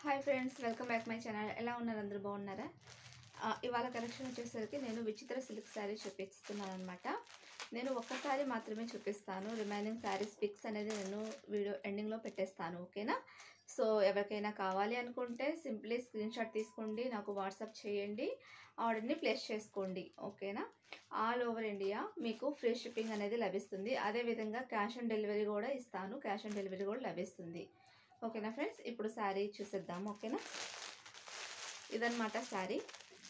hi friends welcome back my channel ఎలా ఉన్నారు అందరూ బాగున్నారా ఆ, ఇవాళ కలెక్షన్ వచ్చేసరికి నేను విచిత్ర సిల్క్ శారీ చూపిస్తున్నాను అనమాట నేను ఒక్కసారి మాత్రమే చూపిస్తాను రిమైనింగ్ శారీస్ పిక్స్ అనేది నేను వీడియో ఎండింగ్లో పెట్టేస్తాను ఓకేనా సో ఎవరికైనా కావాలి అనుకుంటే సింప్లీ స్క్రీన్ షాట్ తీసుకోండి నాకు వాట్సాప్ చేయండి ఆర్డర్ని ప్లేస్ చేసుకోండి ఓకేనా ఆల్ ఓవర్ ఇండియా మీకు ఫ్రీ షిప్పింగ్ అనేది లభిస్తుంది అదేవిధంగా క్యాష్ ఆన్ డెలివరీ కూడా ఇస్తాను క్యాష్ ఆన్ డెలివరీ కూడా లభిస్తుంది ఓకేనా ఫ్రెండ్స్ ఇప్పుడు శారీ చూసేద్దాం ఓకేనా ఇదన్నమాట శారీ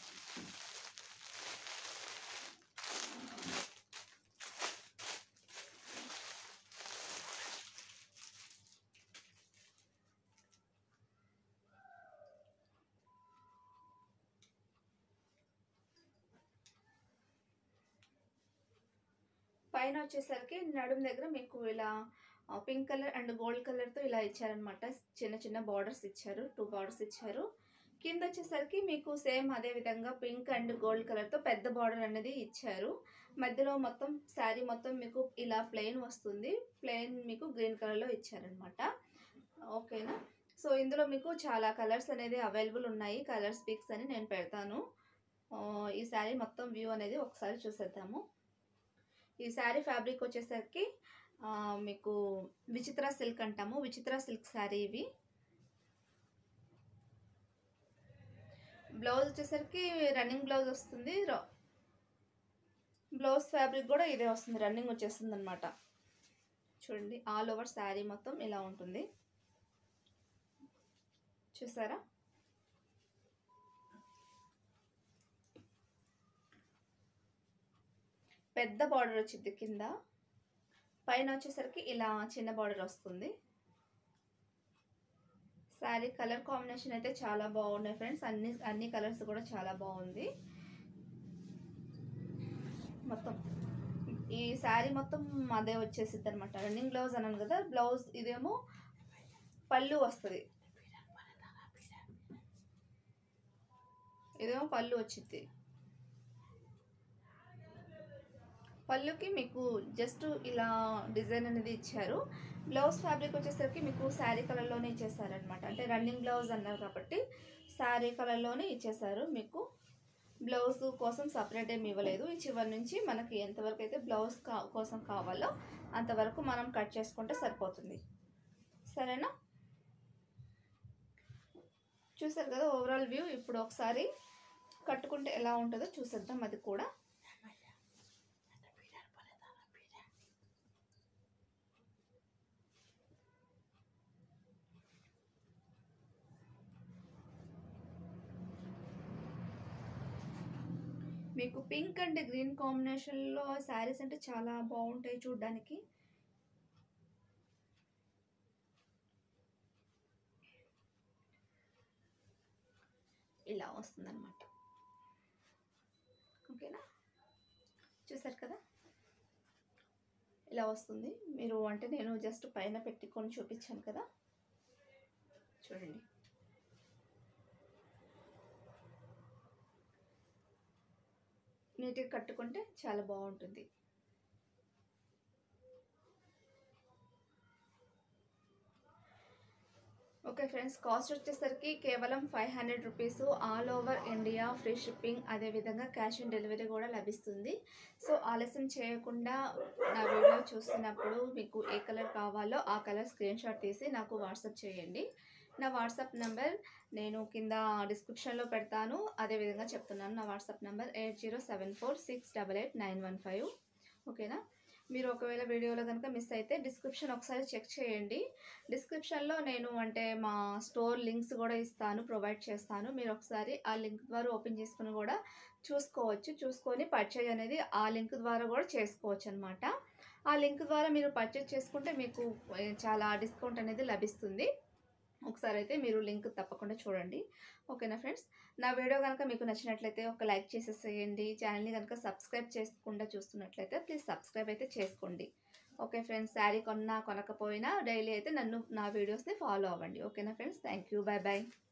పైన వచ్చేసరికి నడుము దగ్గర మీకు ఇలా పింక్ కలర్ అండ్ గోల్డ్ కలర్తో ఇలా ఇచ్చారనమాట చిన్న చిన్న బార్డర్స్ ఇచ్చారు టూ బార్డర్స్ ఇచ్చారు కింద వచ్చేసరికి మీకు సేమ్ అదే విధంగా పింక్ అండ్ గోల్డ్ కలర్తో పెద్ద బార్డర్ అనేది ఇచ్చారు మధ్యలో మొత్తం శారీ మొత్తం మీకు ఇలా ప్లెయిన్ వస్తుంది ప్లెయిన్ మీకు గ్రీన్ కలర్లో ఇచ్చారనమాట ఓకేనా సో ఇందులో మీకు చాలా కలర్స్ అనేది అవైలబుల్ ఉన్నాయి కలర్స్ పిక్స్ అని నేను పెడతాను ఆ, ఈ శారీ మొత్తం వ్యూ అనేది ఒకసారి చూసేద్దాము ఈ శారీ ఫ్యాబ్రిక్ వచ్చేసరికి ఆ, మీకు విచిత్ర సిల్క్ అంటాము విచిత్ర సిల్క్ శారీ ఇవి బ్లౌజ్ వచ్చేసరికి రన్నింగ్ బ్లౌజ్ వస్తుంది ర- బ్లౌజ్ ఫ్యాబ్రిక్ కూడా ఇదే వస్తుంది రన్నింగ్ వచ్చేస్తుంది అనమాట చూడండి ఆల్ ఓవర్ శారీ మొత్తం ఇలా ఉంటుంది చూసారా పెద్ద బార్డర్ వచ్చింది కింద పైన వచ్చేసరికి ఇలా చిన్న బార్డర్ వస్తుంది శారీ కలర్ కాంబినేషన్ అయితే చాలా బాగున్నాయి ఫ్రెండ్స్ అన్ని అన్ని కలర్స్ కూడా చాలా బాగుంది మొత్తం ఈ శారీ మొత్తం అదే వచ్చేసిద్ది అనమాట రన్నింగ్ బ్లౌజ్ అన్నాను కదా బ్లౌజ్ ఇదేమో పళ్ళు వస్తుంది ఇదేమో పళ్ళు వచ్చింది పళ్ళుకి మీకు జస్ట్ ఇలా డిజైన్ అనేది ఇచ్చారు బ్లౌజ్ ఫ్యాబ్రిక్ వచ్చేసరికి మీకు శారీ కలర్లోనే ఇచ్చేసారనమాట అంటే రన్నింగ్ బ్లౌజ్ అన్నారు కాబట్టి శారీ కలర్లోనే ఇచ్చేసారు మీకు బ్లౌజ్ కోసం సపరేట్ ఏమి ఇవ్వలేదు ఈ చివరి నుంచి మనకి ఎంతవరకు అయితే బ్లౌజ్ కా కోసం కావాలో అంతవరకు మనం కట్ చేసుకుంటే సరిపోతుంది సరేనా చూసారు కదా ఓవరాల్ వ్యూ ఇప్పుడు ఒకసారి కట్టుకుంటే ఎలా ఉంటుందో చూసేద్దాం అది కూడా మీకు పింక్ అండ్ గ్రీన్ కాంబినేషన్లో శారీస్ అంటే చాలా బాగుంటాయి చూడ్డానికి ఇలా వస్తుందన్నమాట ఓకేనా చూసారు కదా ఇలా వస్తుంది మీరు అంటే నేను జస్ట్ పైన పెట్టుకొని చూపించాను కదా చూడండి నీట్గా కట్టుకుంటే చాలా బాగుంటుంది ఓకే ఫ్రెండ్స్ కాస్ట్ వచ్చేసరికి కేవలం five hundred rupees all over India free shipping అదేవిధంగా క్యాష్ ఆన్ డెలివరీ కూడా లభిస్తుంది సో ఆలస్యం చేయకుండా నా వీడియో చూస్తున్నప్పుడు మీకు ఏ కలర్ కావాలో ఆ కలర్ స్క్రీన్ షాట్ తీసి నాకు వాట్సాప్ చేయండి నా వాట్సాప్ నెంబర్ నేను కింద డిస్క్రిప్షన్లో పెడతాను అదేవిధంగా చెప్తున్నాను నా WhatsApp number eight zero seven four six double eight nine one five ఓకేనా మీరు ఒకవేళ వీడియోలో కనుక మిస్ అయితే డిస్క్రిప్షన్ ఒకసారి చెక్ చేయండి డిస్క్రిప్షన్లో నేను అంటే మా స్టోర్ లింక్స్ కూడా ఇస్తాను ప్రొవైడ్ చేస్తాను మీరు ఒకసారి ఆ లింక్ ద్వారా ఓపెన్ చేసుకుని కూడా చూసుకోవచ్చు చూసుకొని పర్చేజ్ అనేది ఆ లింక్ ద్వారా కూడా చేసుకోవచ్చు అనమాట ఆ లింక్ ద్వారా మీరు పర్చేజ్ చేసుకుంటే మీకు ఏ, చాలా డిస్కౌంట్ అనేది లభిస్తుంది ఒకసారి అయితే మీరు లింక్ తప్పకుండా చూడండి ఓకేనా ఫ్రెండ్స్ నా వీడియో కనుక మీకు నచ్చినట్లయితే ఒక లైక్ చేసేసేయండి ఛానల్ని కనుక సబ్స్క్రైబ్ చేసుకుండా చూస్తున్నట్లయితే ప్లీజ్ సబ్స్క్రైబ్ అయితే చేసుకోండి ఓకే ఫ్రెండ్స్ శారీ కొన్నా కొనకపోయినా డైలీ అయితే నన్ను నా వీడియోస్ని ఫాలో అవ్వండి ఓకేనా friends thank you bye bye